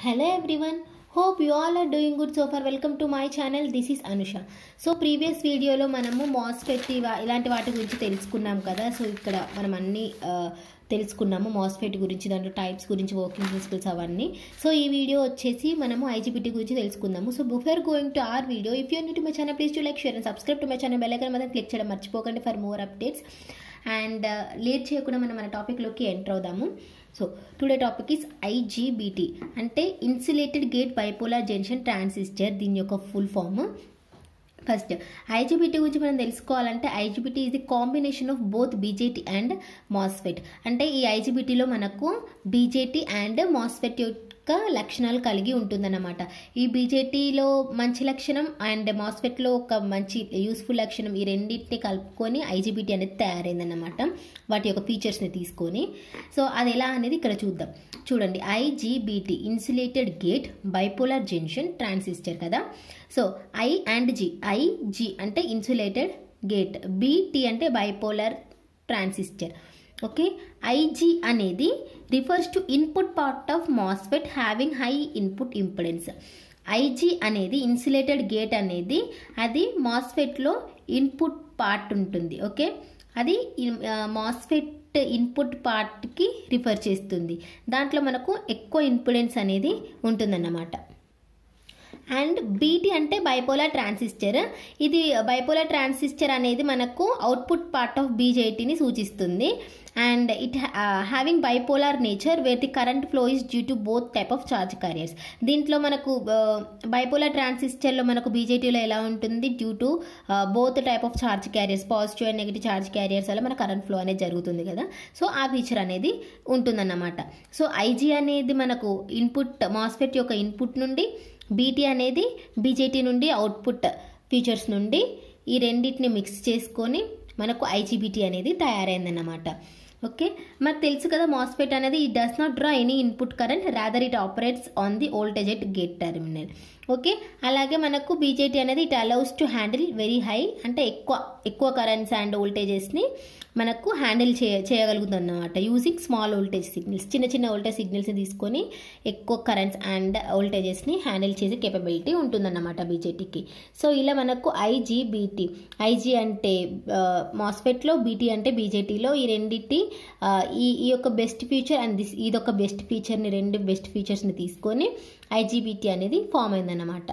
Hello everyone. Hope you all are doing good so far. Welcome to my channel. This is Anusha. So previous వీడియోలో మనము MOSFET ఇలాంటి వాటి గురించి తెలుసుకున్నాం కదా సో ఇక్కడ మనం అన్ని ఆ, తెలుసుకున్నాము మాస్ఫెట్ గురించి దాంట్లో టైప్స్ గురించి వర్కింగ్ ప్రిన్సిపల్స్ అవన్నీ సో ఈ వీడియో వచ్చేసి మనము ఐజీపీటీ గురించి తెలుసుకుందాము so before going to our video if you new to my channel please to like share and subscribe to my channel bell icon మీద క్లిక్ చేయడం మర్చిపోకండి for more updates and late చేయకుండా మనం మన టాపిక్లోకి ఎంటర్ అవుదాము so today topic is IGBT అంటే insulated gate bipolar junction transistor దీని యొక్క ఫుల్ ఫామ్ ఫస్ట్ ఐజీబీటీ గురించి మనం తెలుసుకోవాలంటే IGBT is the combination of both BJT and MOSFET అంటే ఈ ఐజీబీటీలో మనకు బీజేటీ అండ్ మాస్ఫెట్ యొక్క లక్షణాలు కలిగి ఉంటుందన్నమాట ఈ బీజేటీలో మంచి లక్షణం అండ్ మాస్ఫెట్లో ఒక మంచి యూస్ఫుల్ లక్షణం ఈ రెండింటిని కలుపుకొని ఐజీబీటీ అనేది తయారైందన్నమాట వాటి యొక్క ఫీచర్స్ని తీసుకొని సో అది ఎలా అనేది ఇక్కడ చూద్దాం చూడండి IGBT insulated gate bipolar junction transistor కదా so I and G IG అంటే ఇన్సులేటెడ్ గేట్ బిటి అంటే బైపోలార్ ట్రాన్సిస్టర్ ఓకే ఐజి అనేది refers to input part of MOSFET having high input impedance IG అనేది ఇన్సులేటెడ్ గేట్ అనేది అది మాస్ఫెట్లో input part ఉంటుంది ఓకే అది మాస్ఫెట్ ఇన్పుట్ పార్ట్కి రిఫర్ చేస్తుంది దాంట్లో మనకు ఎక్కువ ఇంపిడెన్స్ అనేది ఉంటుందన్నమాట అండ్ బీటీ అంటే బైపోలార్ ట్రాన్సిస్టర్ ఇది బైపోలార్ ట్రాన్సిస్టర్ అనేది మనకు అవుట్పుట్ పార్ట్ ఆఫ్ బీజేటీని సూచిస్తుంది and it having bipolar nature where the current flow is due to both type of charge carriers దీంట్లో మనకు బైపోలార్ ట్రాన్సిస్టర్లో మనకు బీజేటీలో ఎలా ఉంటుంది due to both type of charge carriers positive and negative charge carriers వల్ల మన కరెంట్ ఫ్లో అనేది జరుగుతుంది కదా సో ఆ ఫీచర్ అనేది ఉంటుందన్నమాట సో ఐజీ అనేది మనకు ఇన్పుట్ మాస్ఫెట్ యొక్క ఇన్పుట్ నుండి బీటీ అనేది బీజేటీ నుండి అవుట్పుట్ ఫీచర్స్ నుండి ఈ రెండింటిని మిక్స్ చేసుకొని మనకు ఐజీబీటీ అనేది తయారైందన్నమాట ఓకే మనకు తెలుసు కదా మాస్ఫెట్ అనేది it does not draw any input current rather it operates on the voltage at gate terminal okay అలాగే మనకు బీజేటీ అనేది it allows to handle very high అంటే ఎక్కువ ఎక్కువ కరెంట్స్ అండ్ వోల్టేజెస్ని మనకు హ్యాండిల్ చేయ చేయగలుగుతుంది అన్నమాట యూజింగ్ స్మాల్ వోల్టేజ్ సిగ్నల్స్ చిన్న చిన్న వోల్టేజ్ సిగ్నల్స్ని తీసుకొని ఎక్కువ కరెంట్స్ అండ్ వోల్టేజెస్ని హ్యాండిల్ చేసే కేపబిలిటీ ఉంటుందన్నమాట బీజేటీకి సో ఇలా మనకు ఐజీబీటీ ఐజీ అంటే మాస్ఫెట్లో బీటీ అంటే బీజేటీలో ఈ రెండింటి ఈ ఈ యొక్క బెస్ట్ ఫీచర్ అండ్ దిస్ ఇదొక బెస్ట్ ఫీచర్ని రెండు బెస్ట్ ఫీచర్స్ని తీసుకొని ఐజీబీటీ అనేది ఫామ్ అయిందన్నమాట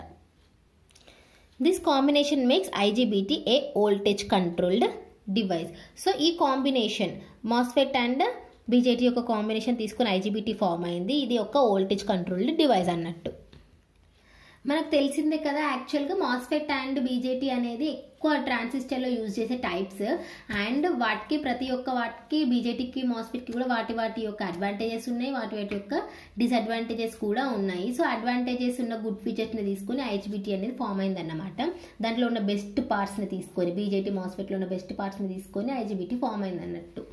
this combination makes IGBT a voltage controlled device so ఈ కాంబినేషన్ మాస్ఫెట్ అండ్ బీజేటీ యొక్క కాంబినేషన్ తీసుకుని ఐజీబీటీ ఫామ్ అయింది ఇది ఒక వోల్టేజ్ కంట్రోల్డ్ డివైస్ అన్నట్టు మనకు తెలిసిందే కదా యాక్చువల్గా మాస్ఫెట్ అండ్ బీజేటీ అనేది ఎక్కువ ట్రాన్సిస్టర్లో యూజ్ చేసే టైప్స్ అండ్ వాటికి ప్రతి ఒక్క వాటికి బీజేటీకి మాస్ఫెట్కి కూడా వాటి వాటి యొక్క అడ్వాంటేజెస్ ఉన్నాయి వాటి వాటి యొక్క డిసడ్వాంటేజెస్ కూడా ఉన్నాయి సో అడ్వాంటేజెస్ ఉన్న గుడ్ ఫీచర్స్ని తీసుకొని ఐహెచ్బిటీ అనేది ఫామ్ అయిందన్నమాట దాంట్లో ఉన్న బెస్ట్ పార్ట్స్ని తీసుకొని బీజేటీ మాస్ఫెట్లో ఉన్న బెస్ట్ పార్ట్స్ని తీసుకొని ఐజీబీటీ ఫామ్ అయింది అన్నట్టు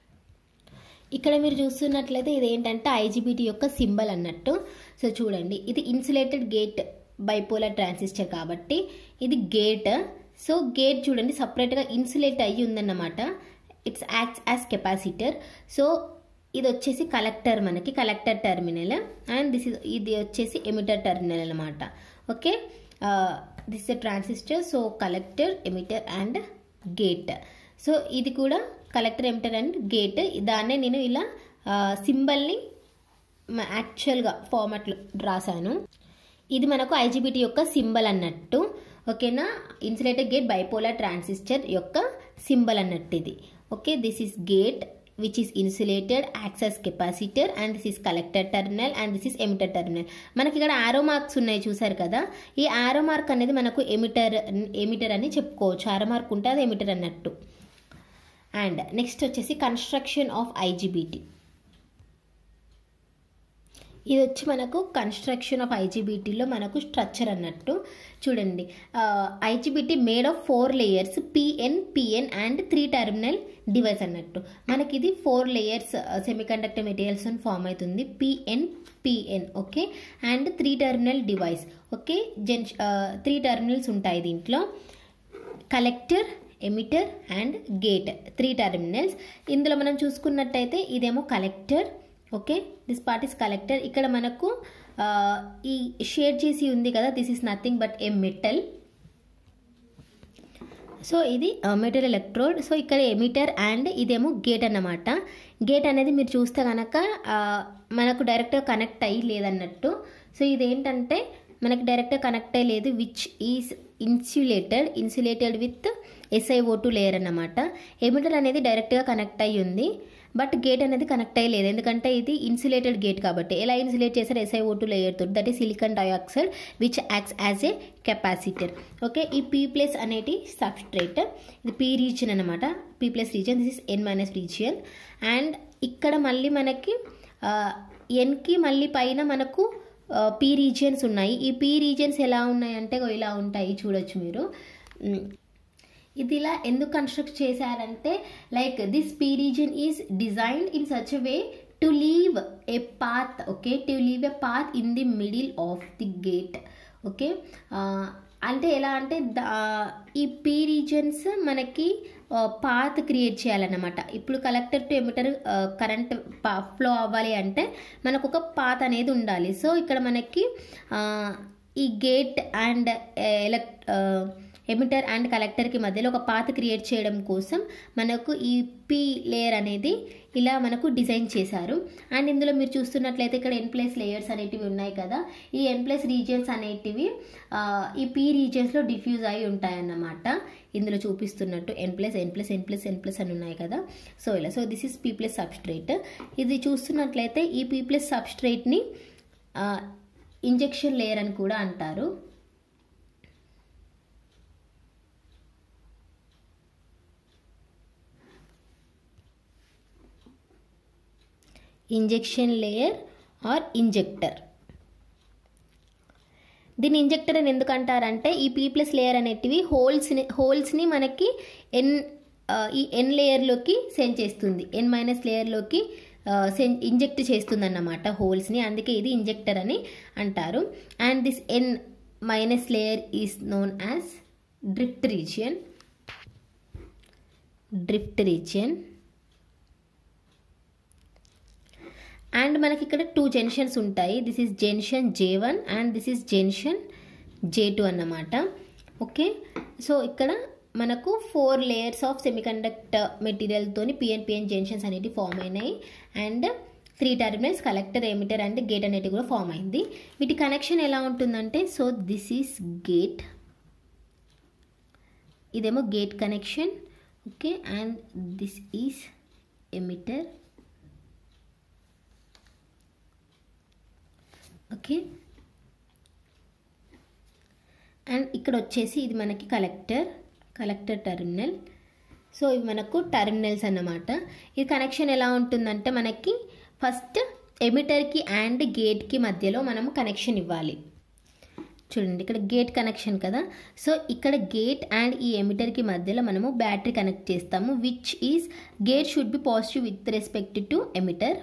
ఇక్కడ మీరు చూస్తున్నట్లయితే ఇది ఏంటంటే ఐజీబీటీ యొక్క సింబల్ అన్నట్టు సో చూడండి ఇది ఇన్సులేటెడ్ గేట్ బైపోలార్ ట్రాన్సిస్టర్ కాబట్టి ఇది గేట్ సో గేట్ చూడండి సపరేట్గా ఇన్సులేట్ అయ్యి ఉందన్నమాట it's acts as capacitor so ఇది వచ్చేసి కలెక్టర్ మనకి collector terminal and this is ఇది వచ్చేసి ఎమిటర్ టెర్మినల్ అనమాట okay this is transistor so collector emitter and gate so ఇది కూడా కలెక్టర్ ఎమిటర్ అండ్ గేట్ దాన్నే నేను ఇలా సింబల్ని యాక్చువల్గా ఫార్మాట్లో రాశాను ఇది మనకు ఐజీబీటీ యొక్క సింబల్ అన్నట్టు ఓకేనా ఇన్సులేటెడ్ గేట్ బైపోలార్ ట్రాన్సిస్టర్ యొక్క సింబల్ అన్నట్టు ఇది okay this is gate which is insulated access capacitor and this is collector terminal and this is emitter terminal మనకి ఇక్కడ ఆరో మార్క్స్ ఉన్నాయి చూసారు కదా ఈ ఆరో మార్క్ అనేది మనకు ఎమిటర్ ఎమిటర్ అని చెప్పుకోవచ్చు ఆరో మార్క్ ఉంటే అది ఎమిటర్ అన్నట్టు అండ్ నెక్స్ట్ వచ్చేసి కన్స్ట్రక్షన్ ఆఫ్ ఐజీబీటీ ఇది వచ్చి మనకు కన్స్ట్రక్షన్ ఆఫ్ ఐజీబీటీలో మనకు స్ట్రక్చర్ అన్నట్టు చూడండి IGBT made of four layers PN PN and three terminal device అన్నట్టు మనకి ఇది ఫోర్ లేయర్స్ సెమీకండక్టర్ మెటీరియల్స్ అని ఫామ్ అవుతుంది PN PN okay and three terminal device okay then three terminals ఉంటాయి దీంట్లో collector emitter and gate three terminals ఇందులో మనం చూసుకున్నట్టయితే ఇదేమో collector okay this part is collector ఇక్కడ మనకు ఈ షేడ్ చేసి ఉంది కదా this is nothing but a metal so ఇది మెటల్ ఎలక్ట్రోడ్ సో ఇక్కడ ఎమిటర్ అండ్ ఇదేమో గేట్ అన్నమాట గేట్ అనేది మీరు చూస్తే కనుక మనకు డైరెక్ట్గా కనెక్ట్ అయ్యి లేదన్నట్టు సో ఇదేంటంటే మనకి డైరెక్ట్గా కనెక్ట్ అయ్యి లేదు which is insulated insulated with SiO two layer అన్నమాట ఎమిటర్ అనేది డైరెక్ట్గా కనెక్ట్ అయ్యి ఉంది బట్ గేట్ అనేది కనెక్ట్ అయ్యలేదు ఎందుకంటే ఇది ఇన్సులేటెడ్ గేట్ కాబట్టి ఎలా ఇన్సులేట్ చేశారు ఎస్ఐఓ టూ లేయర్ తోటి దట్ ఈ silicon dioxide which acts as a capacitor okay ఈ పీ ప్లస్ అనేది సబ్స్ట్రేట్ ఇది పీ రీజియన్ అనమాట P plus region this is N minus region and ఇక్కడ మళ్ళీ మనకి ఎన్కి మళ్ళీ పైన మనకు పీ రీజియన్స్ ఉన్నాయి ఈ పీ రీజియన్స్ ఎలా ఉన్నాయి అంటే ఇలా ఉంటాయి చూడొచ్చు మీరు ఇది ఇలా ఎందుకు కన్స్ట్రక్ట్ చేశారంటే like this P region is designed in such way to leave a path okay to leave a path in the middle of the gate okay అంటే ఎలా అంటే ఈ పీ రీజన్స్ మనకి పాత్ క్రియేట్ చేయాలన్నమాట ఇప్పుడు collector to emitter current flow అవ్వాలి అంటే మనకు ఒక పాత్ అనేది ఉండాలి సో ఇక్కడ మనకి ఈ gate and elect emitter and కలెక్టర్కి మధ్యలో ఒక పాత్ క్రియేట్ చేయడం కోసం మనకు ఈ పీ లేయర్ అనేది ఇలా మనకు డిజైన్ చేశారు అండ్ ఇందులో మీరు చూస్తున్నట్లయితే ఇక్కడ ఎన్ ప్లస్ లేయర్స్ అనేటివి ఉన్నాయి కదా ఈ ఎన్ ప్లస్ రీజియన్స్ అనేటివి ఈ పీ రీజియన్స్లో డిఫ్యూజ్ అయి ఉంటాయన్నమాట ఇందులో చూపిస్తున్నట్టు N plus N plus N plus N plus అని ఉన్నాయి కదా సో ఇలా so this is P plus substrate ఇది చూస్తున్నట్లయితే ఈ పీ ప్లస్ సబ్స్ట్రేట్ని ఇంజెక్షన్ లేయర్ అని కూడా అంటారు ఇంజెక్షన్ లేయర్ ఆర్ ఇంజెక్టర్ దీన్ని ఇంజెక్టర్ అని ఎందుకు అంటారంటే ఈ పీ ప్లస్ లేయర్ అనేటివి హోల్స్ని హోల్స్ని మనకి ఎన్ ఈ ఎన్ లేయర్లోకి సెండ్ చేస్తుంది ఎన్ మైనస్ లేయర్లోకి సెన్ ఇంజెక్ట్ చేస్తుంది అన్నమాట హోల్స్ని అందుకే ఇది ఇంజెక్టర్ అని అంటారు and this N minus layer is known as drift region drift region and మనకి ఇక్కడ టూ జంక్షన్స్ ఉంటాయి this is junction J one and this is junction J two అన్నమాట ఓకే సో ఇక్కడ మనకు ఫోర్ లేయర్స్ ఆఫ్ సెమీకండక్టర్ మెటీరియల్తోని PN PN junctions అనేవి form అయినాయి and three terminals collector emitter and gate అనేది కూడా ఫామ్ అయింది వీటి కనెక్షన్ ఎలా ఉంటుందంటే సో దిస్ ఈస్ గేట్ ఇదేమో gate connection okay and this is emitter okay and ఇక్కడ వచ్చేసి ఇది మనకి కలెక్టర్ కలెక్టర్ టెర్మినల్ సో ఇవి మనకు టెర్మినల్స్ అన్నమాట ఇది కనెక్షన్ ఎలా ఉంటుందంటే మనకి ఫస్ట్ ఎమిటర్కి అండ్ గేట్కి మధ్యలో మనము కనెక్షన్ ఇవ్వాలి చూడండి ఇక్కడ గేట్ కనెక్షన్ కదా సో ఇక్కడ గేట్ అండ్ ఈ ఎమిటర్కి మధ్యలో మనము బ్యాటరీ కనెక్ట్ చేస్తాము which is gate should be positive with respect to emitter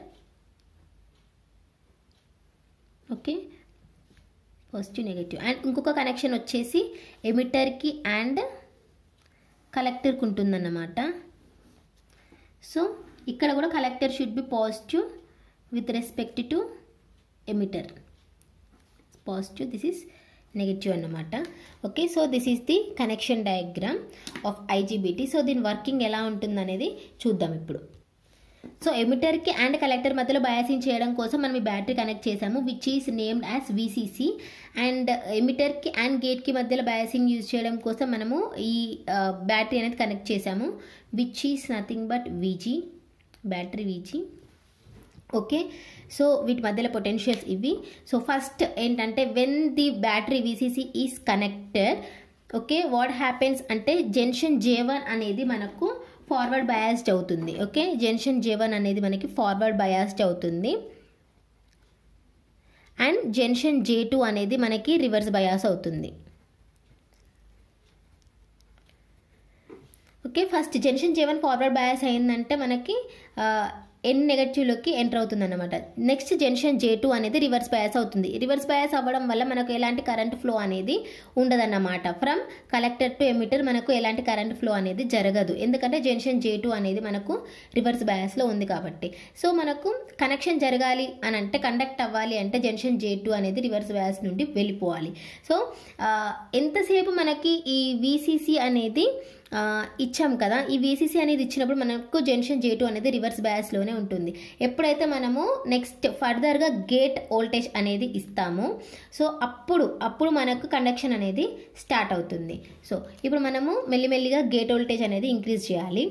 okay positive negative and ఇంకొక కనెక్షన్ వచ్చేసి ఎమిటర్కి అండ్ కలెక్టర్కి ఉంటుందన్నమాట సో ఇక్కడ కూడా collector should be positive with respect to emitter positive this is negative అన్నమాట okay so this is the connection diagram of IGBT so దీని working ఎలా ఉంటుందనేది చూద్దాం ఇప్పుడు సో ఎమిటర్కి అండ్ కలెక్టర్ మధ్యలో బయాసింగ్ చేయడం కోసం మనం ఈ బ్యాటరీ కనెక్ట్ చేసాము which is named as VCC and ఎమిటర్కి అండ్ గేట్కి మధ్యలో బయాసింగ్ యూజ్ చేయడం కోసం మనము ఈ బ్యాటరీ అనేది కనెక్ట్ చేసాము which is nothing but VG battery VG okay so వీటి మధ్యలో పొటెన్షియల్స్ ఇవి సో ఫస్ట్ ఏంటంటే when the battery VCC is connected okay what happens అంటే జంక్షన్ జే వన్ అనేది మనకు ఫార్వర్డ్ బయాస్డ్ అవుతుంది ఓకే జంక్షన్ జే వన్ అనేది మనకి ఫార్వర్డ్ బయాస్డ్ అవుతుంది అండ్ జంక్షన్ జే టూ అనేది మనకి రివర్స్ బయాస్ అవుతుంది okay first junction J one forward bias అయిందంటే మనకి ఎన్ నెగటివ్లోకి ఎంటర్ అవుతుంది అనమాట నెక్స్ట్ జంక్షన్ జే టూ అనేది రివర్స్ బయాస్ అవుతుంది రివర్స్ బయాస్ అవ్వడం వల్ల మనకు ఎలాంటి కరెంట్ ఫ్లో అనేది ఉండదన్నమాట ఫ్రమ్ కలెక్టర్ టు ఎమిటర్ మనకు ఎలాంటి కరెంట్ ఫ్లో అనేది జరగదు ఎందుకంటే జంక్షన్ జే టూ అనేది మనకు రివర్స్ బయాస్లో ఉంది కాబట్టి సో మనకు కనెక్షన్ జరగాలి అని అంటే కండక్ట్ అవ్వాలి అంటే జంక్షన్ జే టూ అనేది రివర్స్ బయాస్ నుండి వెళ్ళిపోవాలి సో ఆ, ఎంతసేపు మనకి ఈ విసిసి అనేది ఆ, ఇచ్చాం కదా ఈ వీసీసీ అనేది ఇచ్చినప్పుడు మనకు జంక్షన్ జే టూ అనేది రివర్స్ బయాస్లోనే ఉంటుంది ఎప్పుడైతే మనము నెక్స్ట్ ఫర్దర్గా గేట్ వోల్టేజ్ అనేది ఇస్తామో సో అప్పుడు అప్పుడు మనకు కండక్షన్ అనేది స్టార్ట్ అవుతుంది సో ఇప్పుడు మనము మెల్లిమెల్లిగా గేట్ వోల్టేజ్ అనేది ఇంక్రీజ్ చేయాలి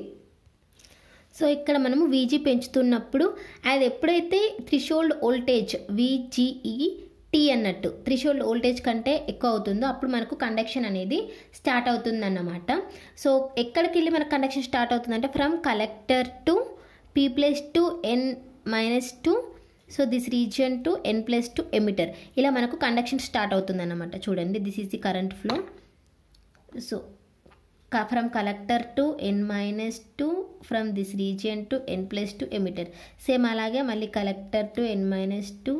సో ఇక్కడ మనము వీజీ పెంచుతున్నప్పుడు అది ఎప్పుడైతే థ్రిషోల్డ్ వోల్టేజ్ విజిఈ టీ అన్నట్టు థ్రిషోల్డ్ వోల్టేజ్ కంటే ఎక్కువ అవుతుందో అప్పుడు మనకు కండక్షన్ అనేది స్టార్ట్ అవుతుంది అన్నమాట సో ఎక్కడికి వెళ్ళి మనకు కండక్షన్ స్టార్ట్ అవుతుందంటే from collector to P plus to N minus to so this region to N plus to emitter ఇలా మనకు కండక్షన్ స్టార్ట్ అవుతుంది అన్నమాట చూడండి this is the current flow so from collector to N minus to from this region to N plus to emitter same అలాగే మళ్ళీ collector to N minus to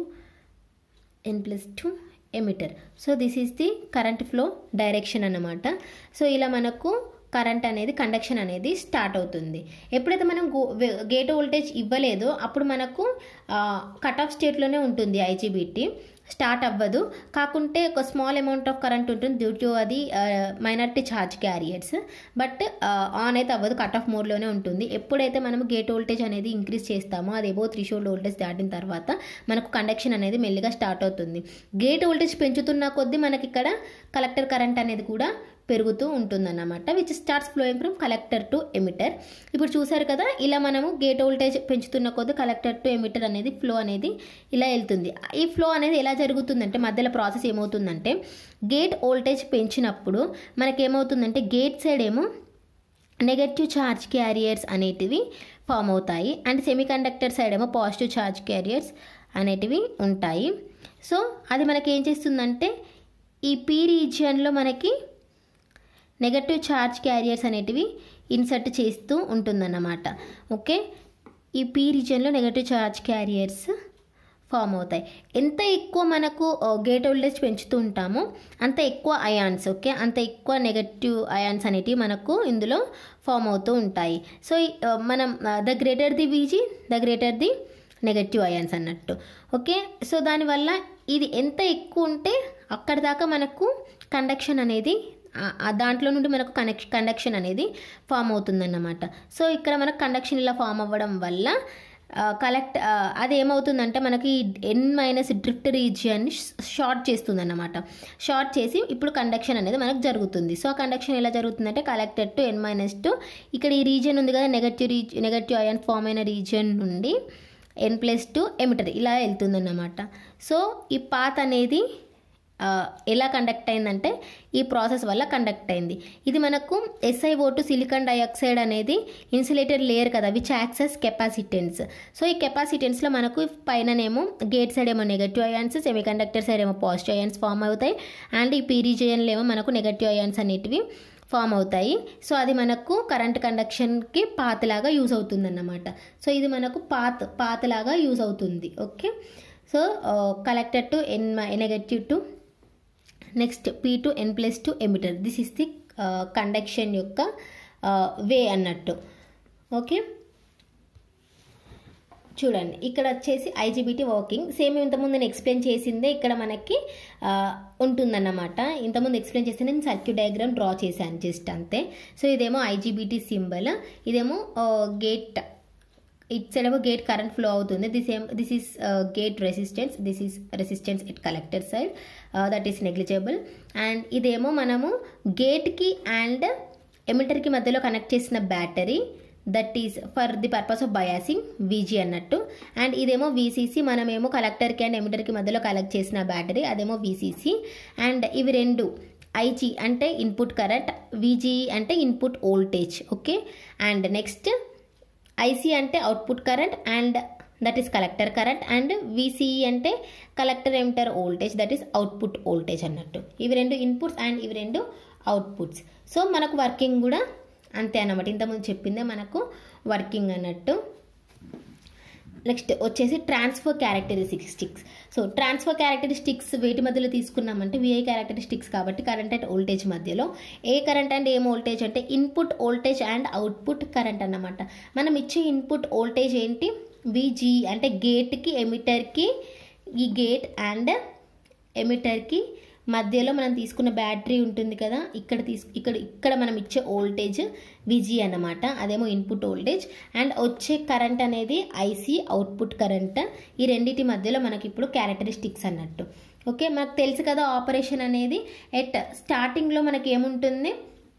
N plus to emitter so this is the current flow direction అన్నమాట so ఇలా మనకు current అనేది conduction అనేది start అవుతుంది ఎప్పుడైతే మనం గేట్ వోల్టేజ్ ఇవ్వలేదో అప్పుడు మనకు కట్ ఆఫ్ స్టేట్లోనే ఉంటుంది ఐజీబీటీ స్టార్ట్ అవ్వదు కాకుంటే ఒక స్మాల్ అమౌంట్ ఆఫ్ కరెంట్ ఉంటుంది డ్యూ టు అది minority charge carriers but on అయితే అవ్వదు కట్ ఆఫ్ మోడ్లోనే ఉంటుంది ఎప్పుడైతే మనం గేట్ వోల్టేజ్ అనేది ఇంక్రీజ్ చేస్తామో అది ఎబో త్రీ షోల్డ్ వోల్టేజ్ దాటిన తర్వాత మనకు కండక్షన్ అనేది మెల్లిగా స్టార్ట్ అవుతుంది గేట్ వోల్టేజ్ పెంచుతున్న కొద్దీ మనకి ఇక్కడ కలెక్టర్ కరెంట్ అనేది కూడా పెరుగుతూ ఉంటుందన్నమాట which starts flowing from collector to emitter ఇప్పుడు చూసారు కదా ఇలా మనము గేట్ వోల్టేజ్ పెంచుతున్న కొద్దీ కలెక్టర్ టు ఎమిటర్ అనేది ఫ్లో అనేది ఇలా వెళ్తుంది ఈ ఫ్లో అనేది ఎలా జరుగుతుందంటే మధ్యలో ప్రాసెస్ ఏమవుతుందంటే గేట్ వోల్టేజ్ పెంచినప్పుడు మనకేమవుతుందంటే గేట్ సైడ్ ఏమో నెగటివ్ ఛార్జ్ క్యారియర్స్ అనేటివి ఫామ్ అవుతాయి అండ్ సెమీ కండక్టర్ సైడ్ ఏమో పాజిటివ్ ఛార్జ్ క్యారియర్స్ అనేటివి ఉంటాయి సో అది మనకి ఏం చేస్తుందంటే ఈ పీ రీజియన్లో మనకి నెగటివ్ ఛార్జ్ క్యారియర్స్ అనేటివి ఇన్సర్ట్ చేస్తూ ఉంటుందన్నమాట ఓకే ఈ పీ రీజియన్లో నెగటివ్ ఛార్జ్ క్యారియర్స్ ఫామ్ అవుతాయి ఎంత ఎక్కువ మనకు గేట్ వోల్టేజ్ పెంచుతూ ఉంటామో అంత ఎక్కువ అయాన్స్ ఓకే అంత ఎక్కువ నెగటివ్ అయాన్స్ అనేటివి మనకు ఇందులో ఫామ్ అవుతూ ఉంటాయి సో మనం the greater the VG the greater the negative ions అన్నట్టు ఓకే సో దానివల్ల ఇది ఎంత ఎక్కువ ఉంటే అక్కడి దాకా మనకు కండక్షన్ అనేది దాంట్లో నుండి మనకు కనెక్ కండక్షన్ అనేది ఫామ్ అవుతుందన్నమాట సో ఇక్కడ మనకు కండక్షన్ ఇలా ఫామ్ అవ్వడం వల్ల కలెక్ట్ అది ఏమవుతుందంటే మనకి ఎన్ మైనస్ డ్రిఫ్ట్ రీజియన్ని షార్ట్ చేస్తుంది అన్నమాట షార్ట్ చేసి ఇప్పుడు కండక్షన్ అనేది మనకు జరుగుతుంది సో కండక్షన్ ఎలా జరుగుతుందంటే collected to N minus to ఇక్కడ ఈ రీజియన్ ఉంది కదా నెగటివ్ రీజ్ నెగటివ్ అయాన్ ఫామ్ అయిన రీజియన్ నుండి ఎన్ ప్లస్ టు ఎమిటర్ ఇలా వెళ్తుందన్నమాట సో ఈ పాత్ అనేది ఎలా కండక్ట్ అయిందంటే ఈ ప్రాసెస్ వల్ల కండక్ట్ అయింది ఇది మనకు ఎస్ఐఓ టు సిలికాన్ డైఆక్సైడ్ అనేది ఇన్సులేటెడ్ లేయర్ కదా విచ్ యాక్సెస్ కెపాసిటెన్స్ సో ఈ కెపాసిటెన్స్లో మనకు పైననేమో గేట్ సైడ్ ఏమో negative ions semiconductor side ఏమో పాజిటివ్ అయాన్స్ ఫామ్ అవుతాయి అండ్ ఈ పీరీజియన్లో ఏమో మనకు నెగటివ్ అయాన్స్ అనేటివి ఫామ్ అవుతాయి సో అది మనకు కరెంట్ కండక్షన్కి పాత్ లాగా యూజ్ అవుతుందన్నమాట సో ఇది మనకు పాత్ పాత్ లాగా యూజ్ అవుతుంది okay so collected to N negative to next P to N plus to emitter this is the conduction యొక్క వే అన్నట్టు ఓకే చూడండి ఇక్కడ వచ్చేసి ఐజీబీటీ వర్కింగ్ సేమ్ ఇంతకుముందు నేను ఎక్స్ప్లెయిన్ చేసిందే ఇక్కడ మనకి ఉంటుందన్నమాట ఇంతకుముందు ఎక్స్ప్లెయిన్ చేసి నేను సర్క్యూట్ డయాగ్రామ్ డ్రా చేశాను జస్ట్ అంతే సో ఇదేమో ఐజీబీటీ సింబల్ ఇదేమో గేట్ ఇట్ సైడ్ ఏమో గేట్ కరెంట్ ఫ్లో అవుతుంది దిస్ ఏం this is gate resistance this is resistance it collector side that is negligible and ఇదేమో మనము గేట్కి అండ్ ఎమిటర్కి మధ్యలో కనెక్ట్ చేసిన battery that is for the purpose of biasing VG అన్నట్టు అండ్ ఇదేమో వీసీసీ మనమేమో కలెక్టర్కి అండ్ ఎమిటర్కి మధ్యలో కలెక్ట్ చేసిన బ్యాటరీ అదేమో వీసీసీ అండ్ ఇవి రెండు ఐజీ అంటే ఇన్పుట్ కరెంట్ వీజీ అంటే input voltage okay and next IC అంటే output current and that is collector current and VCE అంటే collector emitter voltage that is output voltage అన్నట్టు ఇవి రెండు ఇన్పుట్స్ అండ్ ఇవి రెండు అవుట్పుట్స్ సో మనకు వర్కింగ్ కూడా అంతే అన్నమాట ఇంతకుముందు చెప్పిందే మనకు వర్కింగ్ అన్నట్టు నెక్స్ట్ వచ్చేసి transfer characteristics so transfer characteristics వేటి మధ్యలో తీసుకున్నామంటే విఐ క్యారెక్టరిస్టిక్స్ కాబట్టి కరెంట్ అండ్ వోల్టేజ్ మధ్యలో ఏ కరెంట్ అండ్ ఏం వోల్టేజ్ అంటే input voltage and output current అన్నమాట మనం ఇచ్చే ఇన్పుట్ వోల్టేజ్ ఏంటి విజీ అంటే గేట్కి ఎమిటర్కి ఈ గేట్ అండ్ ఎమిటర్కి మధ్యలో మనం తీసుకున్న బ్యాటరీ ఉంటుంది కదా ఇక్కడ తీసు ఇక్కడ ఇక్కడ మనం ఇచ్చే వోల్టేజ్ విజీ అన్నమాట అదేమో ఇన్పుట్ వోల్టేజ్ అండ్ వచ్చే కరెంట్ అనేది ఐసీ అవుట్పుట్ కరెంట్ ఈ రెండింటి మధ్యలో మనకి ఇప్పుడు క్యారెక్టరిస్టిక్స్ అన్నట్టు ఓకే మనకు తెలుసు కదా ఆపరేషన్ అనేది ఎట్ స్టార్టింగ్లో మనకి ఏముంటుంది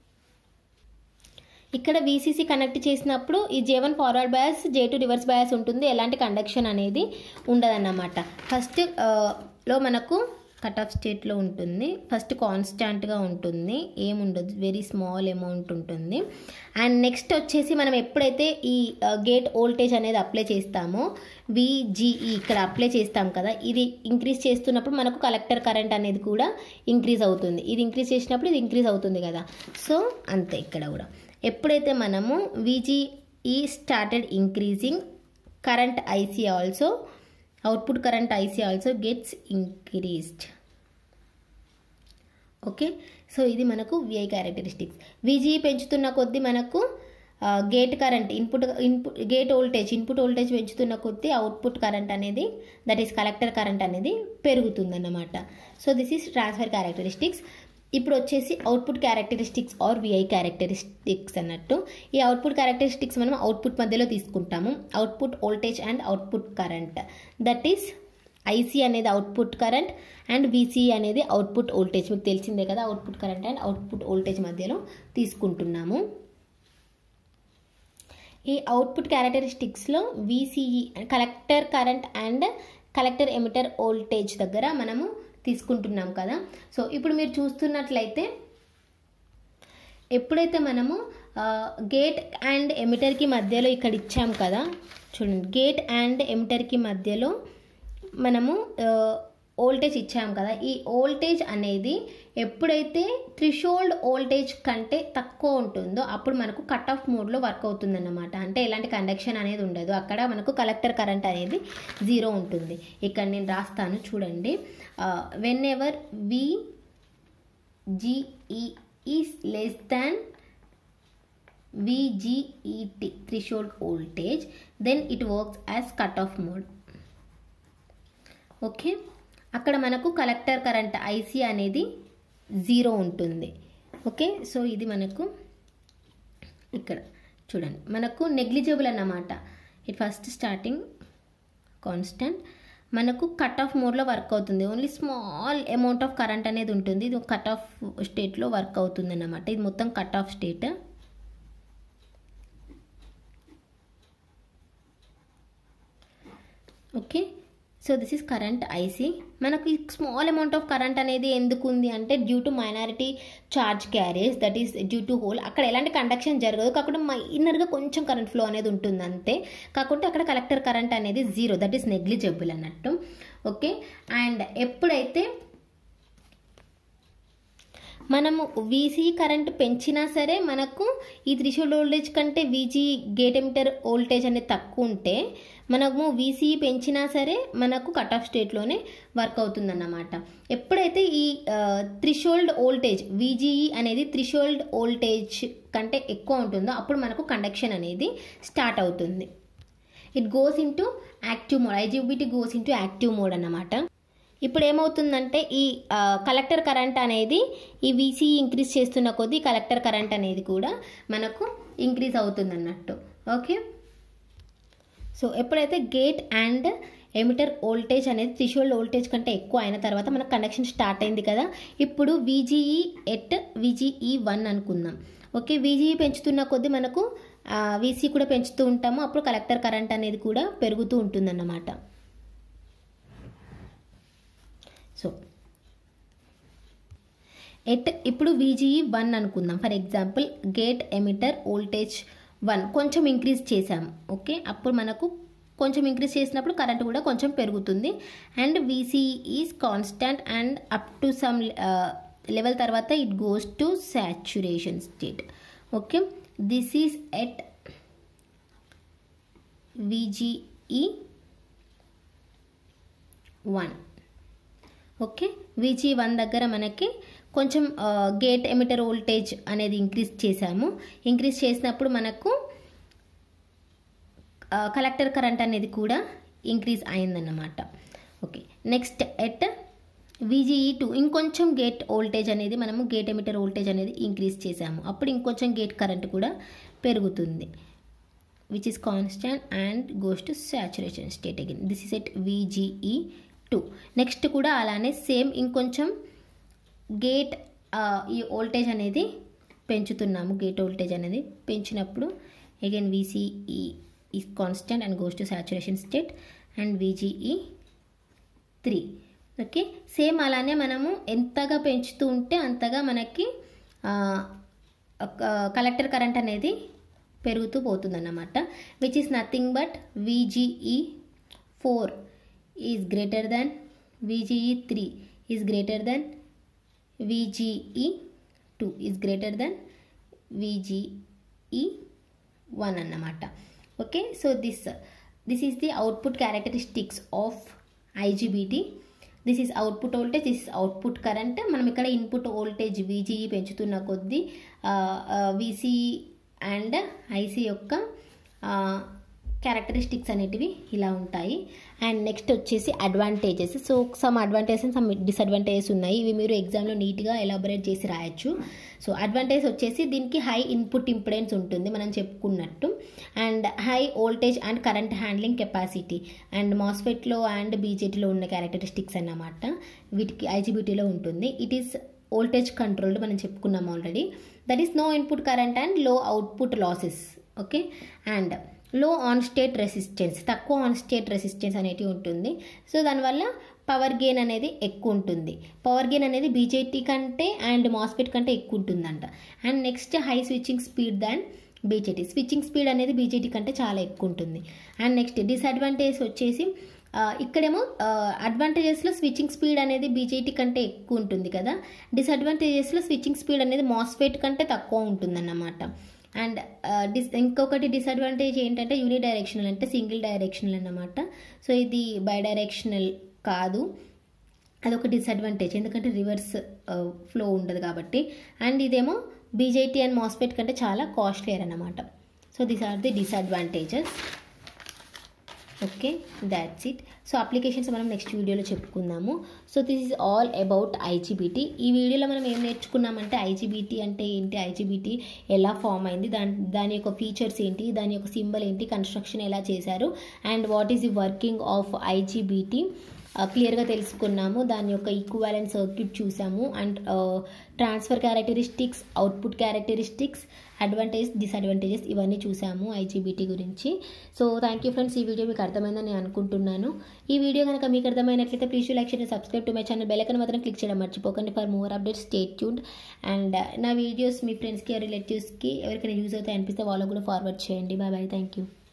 ఇక్కడ వీసీసీ కనెక్ట్ చేసినప్పుడు ఈ J one forward bias J two reverse bias ఉంటుంది ఎలాంటి కండక్షన్ అనేది ఉండదన్నమాట ఫస్ట్ లో మనకు కట్ ఆఫ్ స్టేట్లో ఉంటుంది ఫస్ట్ కాన్స్టాంట్గా ఉంటుంది ఏముండదు వెరీ స్మాల్ అమౌంట్ ఉంటుంది అండ్ నెక్స్ట్ వచ్చేసి మనం ఎప్పుడైతే ఈ గేట్ వోల్టేజ్ అనేది అప్లై చేస్తామో విజిఈ ఇక్కడ అప్లై చేస్తాం కదా ఇది ఇంక్రీజ్ చేస్తున్నప్పుడు మనకు కలెక్టర్ కరెంట్ అనేది కూడా ఇంక్రీజ్ అవుతుంది ఇది ఇంక్రీజ్ చేసినప్పుడు ఇది ఇంక్రీజ్ అవుతుంది కదా సో అంతే ఇక్కడ కూడా ఎప్పుడైతే మనము VGE started increasing current IC also output current IC also gets increased okay so ఇది మనకు విఐ క్యారెక్టరిస్టిక్స్ విజీ పెంచుతున్న కొద్దీ మనకు gate current input input gate voltage input voltage పెంచుతున్న కొద్దీ అవుట్పుట్ కరెంట్ అనేది దట్ ఈస్ కలెక్టర్ కరెంట్ అనేది పెరుగుతుందన్నమాట so this is transfer characteristics ఇప్పుడు వచ్చేసి output characteristics or VI characteristics అన్నట్టు ఈ అవుట్పుట్ క్యారెక్టరిస్టిక్స్ మనం అవుట్పుట్ మధ్యలో తీసుకుంటాము output voltage and output current that is IC అనేది అవుట్పుట్ కరెంట్ అండ్ విసి అనేది అవుట్పుట్ వోల్టేజ్ మీకు తెలిసిందే కదా output current and output voltage మధ్యలో తీసుకుంటున్నాము ఈ అవుట్పుట్ క్యారెక్టరిస్టిక్స్లో VCE collector current and collector emitter voltage దగ్గర మనము తీసుకుంటున్నాం కదా సో ఇప్పుడు మీరు చూస్తున్నట్లయితే ఎప్పుడైతే మనము గేట్ అండ్ ఎమిటర్కి మధ్యలో ఇక్కడ ఇచ్చాం కదా చూడండి గేట్ అండ్ ఎమిటర్కి మధ్యలో మనము వోల్టేజ్ ఇచ్చాం కదా ఈ వోల్టేజ్ అనేది ఎప్పుడైతే త్రిషోల్డ్ వోల్టేజ్ కంటే తక్కువ ఉంటుందో అప్పుడు మనకు కట్ ఆఫ్ మోడ్లో వర్క్ అవుతుందన్నమాట అంటే ఎలాంటి కండక్షన్ అనేది ఉండదు అక్కడ మనకు కలెక్టర్ కరెంట్ అనేది జీరో ఉంటుంది ఇక్కడ నేను రాస్తాను చూడండి whenever VGE is less than VGET threshold voltage then it works as cut off mode okay అక్కడ మనకు కలెక్టర్ కరెంట్ ఐసీ అనేది జీరో ఉంటుంది ఓకే సో ఇది మనకు ఇక్కడ చూడండి మనకు నెగ్లిజిబుల్ అన్నమాట ఇట్ ఫస్ట్ స్టార్టింగ్ కాన్స్టెంట్ మనకు కట్ ఆఫ్ మోడ్లో వర్క్ అవుతుంది only small amount of current అనేది ఉంటుంది ఇది కట్ ఆఫ్ స్టేట్లో వర్క్ అవుతుంది అన్నమాట ఇది మొత్తం cut off state okay so this is current IC మనకు ఈ స్మాల్ అమౌంట్ ఆఫ్ కరెంట్ అనేది ఎందుకు ఉంది అంటే due to minority charge carriage that is due to hole అక్కడ ఎలాంటి కండక్షన్ జరగదు కాకుండా మైనర్గా కొంచెం కరెంట్ ఫ్లో అనేది ఉంటుంది అంతే కాకుంటే అక్కడ కలెక్టర్ కరెంట్ అనేది జీరో దట్ ఈస్ నెగ్లిజిబుల్ అన్నట్టు ఓకే అండ్ ఎప్పుడైతే మనము వీసీ కరెంట్ పెంచినా సరే మనకు ఈ త్రిశూల్ వోల్టేజ్ కంటే వీజీ గేట్ ఎమిటర్ వోల్టేజ్ అనేది తక్కువ ఉంటే మనము వీసీ పెంచినా సరే మనకు కట్ ఆఫ్ స్టేట్లోనే వర్క్ అవుతుందన్నమాట ఎప్పుడైతే ఈ త్రిషోల్డ్ వోల్టేజ్ వీజీఈ అనేది త్రిషోల్డ్ వోల్టేజ్ కంటే ఎక్కువ ఉంటుందో అప్పుడు మనకు కండక్షన్ అనేది స్టార్ట్ అవుతుంది it goes into active mode IGBT goes into active mode అన్నమాట ఇప్పుడు ఏమవుతుందంటే ఈ కలెక్టర్ కరెంట్ అనేది ఈ వీసీ ఇంక్రీజ్ చేస్తున్న కొద్దీ కలెక్టర్ కరెంట్ అనేది కూడా మనకు ఇంక్రీజ్ అవుతుంది అన్నట్టు ఓకే సో ఎప్పుడైతే గేట్ అండ్ ఎమిటర్ వోల్టేజ్ అనేది త్రిషోల్డ్ వోల్టేజ్ కంటే ఎక్కువ అయిన తర్వాత మనకు కండక్షన్ స్టార్ట్ అయింది కదా ఇప్పుడు విజిఈ ఎట్ విజిఈ వన్ అనుకుందాం ఓకే విజిఈ పెంచుతున్న కొద్దీ మనకు వీసీ కూడా పెంచుతూ ఉంటాము అప్పుడు కలెక్టర్ కరెంట్ అనేది కూడా పెరుగుతూ ఉంటుందన్నమాట సో ఎట్ ఇప్పుడు విజిఈ వన్ అనుకుందాం for example gate emitter voltage one కొంచెం ఇంక్రీజ్ చేసాము ఓకే అప్పుడు మనకు కొంచెం ఇంక్రీజ్ చేసినప్పుడు కరెంట్ కూడా కొంచెం పెరుగుతుంది and VCE is constant and up to some level తర్వాత it goes to saturation state okay this is at VGE one okay VG one దగ్గర మనకి కొంచెం గేట్ ఎమిటర్ వోల్టేజ్ అనేది ఇంక్రీజ్ చేశాము ఇంక్రీజ్ చేసినప్పుడు మనకు కలెక్టర్ కరెంట్ అనేది కూడా ఇంక్రీజ్ అయిందన్నమాట okay next at VGE two ఇంకొంచెం గేట్ వోల్టేజ్ అనేది మనము గేట్ ఎమిటర్ వోల్టేజ్ అనేది ఇంక్రీజ్ చేసాము అప్పుడు ఇంకొంచెం గేట్ కరెంట్ కూడా పెరుగుతుంది which is constant and goes to saturation state again this is at VGE two next కూడా అలానే సేమ్ ఇంకొంచెం గేట్ ఈ వోల్టేజ్ అనేది పెంచుతున్నాము గేట్ వోల్టేజ్ అనేది పెంచినప్పుడు again VCE is constant and goes to saturation state and VGE three okay same అలానే మనము ఎంతగా పెంచుతూ ఉంటే అంతగా మనకి కలెక్టర్ కరెంట్ అనేది పెరుగుతూ పోతుందన్నమాట which is nothing but VGE four is greater than VGE three is greater than VGE two is greater than VGE one అన్నమాట okay so this this is the output characteristics of IGBT this is output voltage this is output current మనం ఇక్కడ input voltage VGE పెంచుతున్న కొద్దీ VC and IC యొక్క characteristics అనేటివి ఇలా ఉంటాయి and next వచ్చేసి advantages so some advantages some disadvantages ఉన్నాయి ఇవి మీరు ఎగ్జామ్లో నీట్గా ఎలాబొరేట్ చేసి రాయొచ్చు సో అడ్వాంటేజ్ వచ్చేసి దీనికి హై ఇన్పుట్ ఇంపిడెన్స్ ఉంటుంది మనం చెప్పుకున్నట్టు and high voltage and current handling capacity and మాస్ఫెట్లో అండ్ బీజేటీలో ఉన్న క్యారెక్టరిస్టిక్స్ అన్నమాట వీటికి ఐజీబీటీలో ఉంటుంది ఇట్ ఈస్ వోల్టేజ్ కంట్రోల్డ్ మనం చెప్పుకున్నాం already that is no input current and low output losses okay and low on state resistance తక్కువ ఆన్ స్టేట్ రెసిస్టెన్స్ అనేది ఉంటుంది సో దానివల్ల పవర్ గెయిన్ అనేది ఎక్కువ ఉంటుంది పవర్ గెయిన్ అనేది బీజేటీ కంటే అండ్ మాస్ఫెట్ కంటే ఎక్కువ ఉంటుందంట and next high switching speed than BJT switching speed అనేది బీజేటీ కంటే చాలా ఎక్కువ ఉంటుంది అండ్ నెక్స్ట్ డిసడ్వాంటేజ్ వచ్చేసి ఇక్కడేమో అడ్వాంటేజెస్లో స్విచ్చింగ్ స్పీడ్ అనేది బీజేటీ కంటే ఎక్కువ ఉంటుంది కదా డిసడ్వాంటేజెస్లో స్విచ్చింగ్ స్పీడ్ అనేది మాస్ఫెట్ కంటే తక్కువ ఉంటుందన్నమాట అండ్ డిస్ ఇంకొకటి డిసడ్వాంటేజ్ ఏంటంటే యూని డైరెక్షనల్ అంటే సింగిల్ డైరెక్షనల్ అన్నమాట సో ఇది బై డైరెక్షనల్ కాదు అదొక డిసడ్వాంటేజ్ ఎందుకంటే రివర్స్ ఫ్లో ఉండదు కాబట్టి అండ్ ఇదేమో బీజేటీ అండ్ మాస్ఫెట్ కంటే చాలా కాస్ట్లియర్ అన్నమాట so these are the disadvantages okay that's it so applications మనం నెక్స్ట్ వీడియోలో చెప్పుకుందాము so this is all about IGBT ఈ వీడియోలో మనం ఏం నేర్చుకున్నామంటే ఐజీబీటీ అంటే ఏంటి ఐజీబీటీ ఎలా ఫామ్ అయింది దాని దాని యొక్క ఫీచర్స్ ఏంటి దాని యొక్క సింబల్ ఏంటి కన్స్ట్రక్షన్ ఎలా చేశారు and what is the working of IGBT క్లియర్గా తెలుసుకున్నాము దాని యొక్క ఈక్వాలెంట్ సర్క్యూట్ చూసాము and transfer characteristics output characteristics advantage disadvantages ఇవన్నీ చూసాము ఐజీబీటీ గురించి సో థ్యాంక్ యూ ఫ్రెండ్స్ ఈ వీడియో మీకు అర్థమైందని నేను అనుకుంటున్నాను ఈ వీడియో కనుక మీకు అర్థమైనట్లయితే ప్లీజ్ లైక్ చేయండి subscribe to my channel bell మాత్రం క్లిక్ చేయడం మర్చిపోకండి for more updates state tuned and నా వీడియోస్ మీ ఫ్రెండ్స్కి రిలేటివ్స్కి ఎవరికైనా యూజ్ అవుతాయి అనిపిస్తే వాళ్ళకు కూడా ఫార్వర్డ్ చేయండి బాయ్ బాయ్ థ్యాంక్ యూ